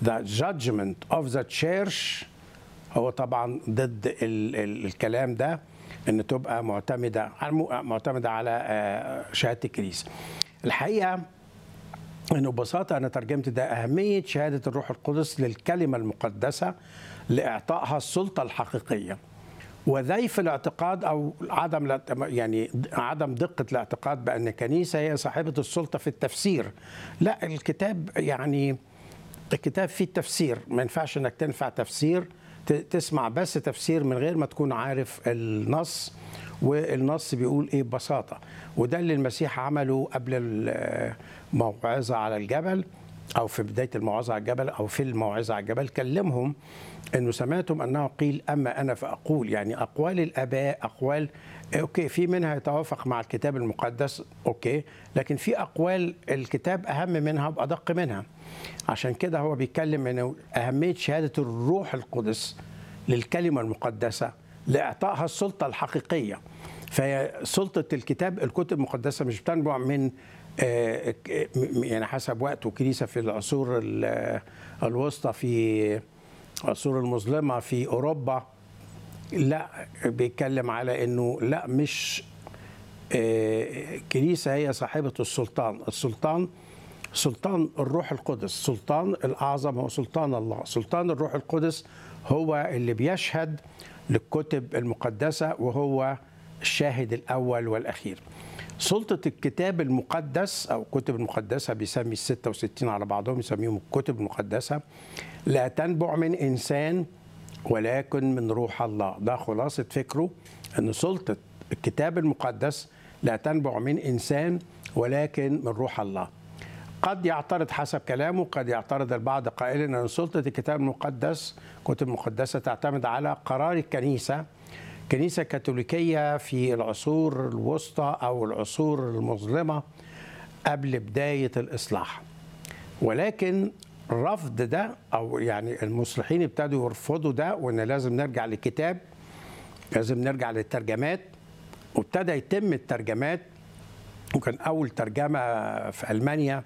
the judgment of the church هو طبعا ضد ال ال الكلام ده ان تبقى معتمده معتمده على آه، شهاده الكنيسه. الحقيقه انه ببساطه انا ترجمت ده اهميه شهاده الروح القدس للكلمه المقدسه لاعطائها السلطه الحقيقيه. وذيف الاعتقاد او عدم الاعت- يعني عدم دقه الاعتقاد بان الكنيسه هي صاحبه السلطه في التفسير. لا الكتاب يعني الكتاب فيه التفسير ما ينفعش انك تنفع تفسير ت- تسمع بس تفسير من غير ما تكون عارف النص والنص بيقول ايه ببساطه وده اللي المسيح عمله قبل الموعظه على الجبل او في بدايه الموعظه على الجبل او في الموعظه على الجبل كلمهم انه سمعتم انه قيل اما انا فاقول يعني اقوال الاباء اقوال اوكي في منها يتوافق مع الكتاب المقدس اوكي لكن في اقوال الكتاب اهم منها وادق منها عشان كده هو بيتكلم انه اهميه شهاده الروح القدس للكلمه المقدسه لاعطائها السلطه الحقيقيه فهي سلطه الكتاب الكتب المقدسه مش بتنبع من آه، ك- م- يعني حسب وقت وكنيسه في العصور ال- الوسطى في العصور المظلمه في اوروبا لا بيتكلم على انه لا مش آه، كنيسه هي صاحبه السلطان السلطان سلطان الروح القدس سلطان الاعظم هو سلطان الله سلطان الروح القدس هو اللي بيشهد للكتب المقدسه وهو الشاهد الاول والاخير سلطة الكتاب المقدس أو الكتب المقدسة بيسمي ال 66 على بعضهم يسميهم الكتب المقدسة لا تنبع من إنسان ولكن من روح الله ده خلاصة فكره أن سلطة الكتاب المقدس لا تنبع من إنسان ولكن من روح الله قد يعترض حسب كلامه قد يعترض البعض قائلا أن سلطة الكتاب المقدس كتب مقدسة تعتمد على قرار الكنيسة كنيسة كاثوليكية في العصور الوسطى أو العصور المظلمة قبل بداية الإصلاح ولكن رفض ده او يعني المصلحين ابتدوا يرفضوا ده وان لازم نرجع للكتاب لازم نرجع للترجمات وابتدى يتم الترجمات وكان اول ترجمه في المانيا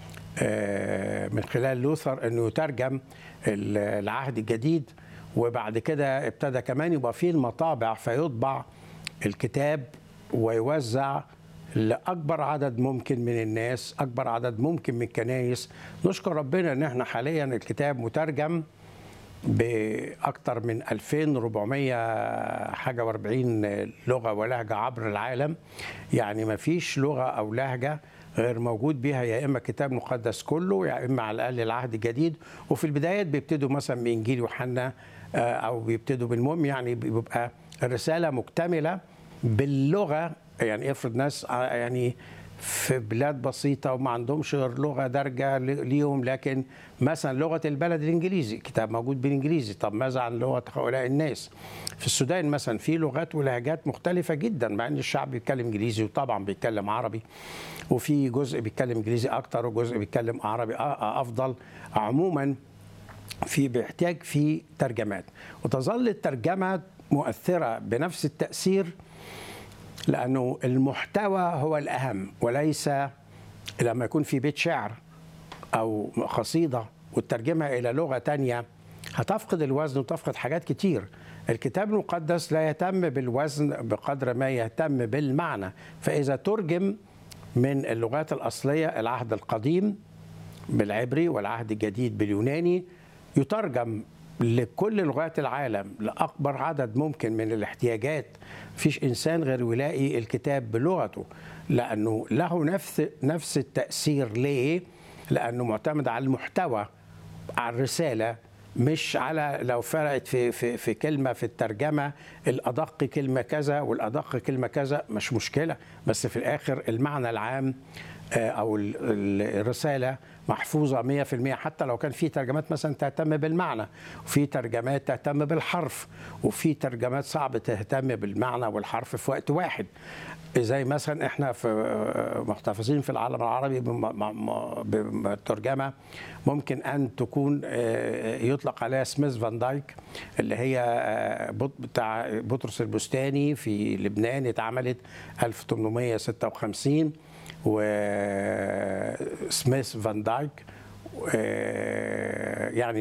آه، من خلال لوثر انه يترجم ال- العهد الجديد وبعد كده ابتدى كمان يبقى فيه المطابع فيطبع الكتاب ويوزع لاكبر عدد ممكن من الناس اكبر عدد ممكن من الكنايس نشكر ربنا ان احنا حاليا الكتاب مترجم باكثر من 2400 حاجه و40 لغه ولهجه عبر العالم يعني ما فيش لغه او لهجه غير موجود بيها يا اما كتاب مقدس كله يا اما على الاقل العهد الجديد وفي البدايات بيبتدوا مثلا بانجيل يوحنا آه، او بيبتدوا بالمهم يعني بيبقى الرساله مكتمله باللغه يعني افرض ناس آه، يعني في بلاد بسيطة وما عندهمش غير لغة دارجة ل- ليهم لكن مثلا لغة البلد الإنجليزي كتاب موجود بالإنجليزي طب ماذا عن لغة هؤلاء الناس في السودان مثلا في لغات ولهجات مختلفة جدا مع أن الشعب بيتكلم إنجليزي وطبعا بيتكلم عربي وفي جزء بيتكلم إنجليزي أكتر وجزء بيتكلم عربي أ- أفضل عموما في بيحتاج في ترجمات وتظل الترجمة مؤثرة بنفس التأثير لأنه المحتوى هو الأهم وليس لما يكون في بيت شعر أو قصيدة والترجمة إلى لغة تانية هتفقد الوزن وتفقد حاجات كتير الكتاب المقدس لا يهتم بالوزن بقدر ما يهتم بالمعنى فإذا ترجم من اللغات الأصلية العهد القديم بالعبري والعهد الجديد باليوناني يترجم لكل لغات العالم لأكبر عدد ممكن من الاحتياجات فيش إنسان غير ويلاقي الكتاب بلغته لأنه له نفس نفس التأثير ليه؟ لأنه معتمد على المحتوى على الرسالة مش على لو فرقت في في في كلمه في الترجمه الادق كلمه كذا والادق كلمه كذا مش مشكله بس في الاخر المعنى العام آه، او ال- ال- الرساله محفوظه 100% حتى لو كان في ترجمات مثلا تهتم بالمعنى وفي ترجمات تهتم بالحرف وفي ترجمات صعب تهتم بالمعنى والحرف في وقت واحد زي مثلا احنا في آه، محتفظين في العالم العربي بم- م- م- بترجمه ممكن ان تكون آه، يطلق عليها سميث فان دايك اللي هي آه، بط- بتاع بطرس البستاني في لبنان اتعملت 1856 وسميث فان دايك آه، يعني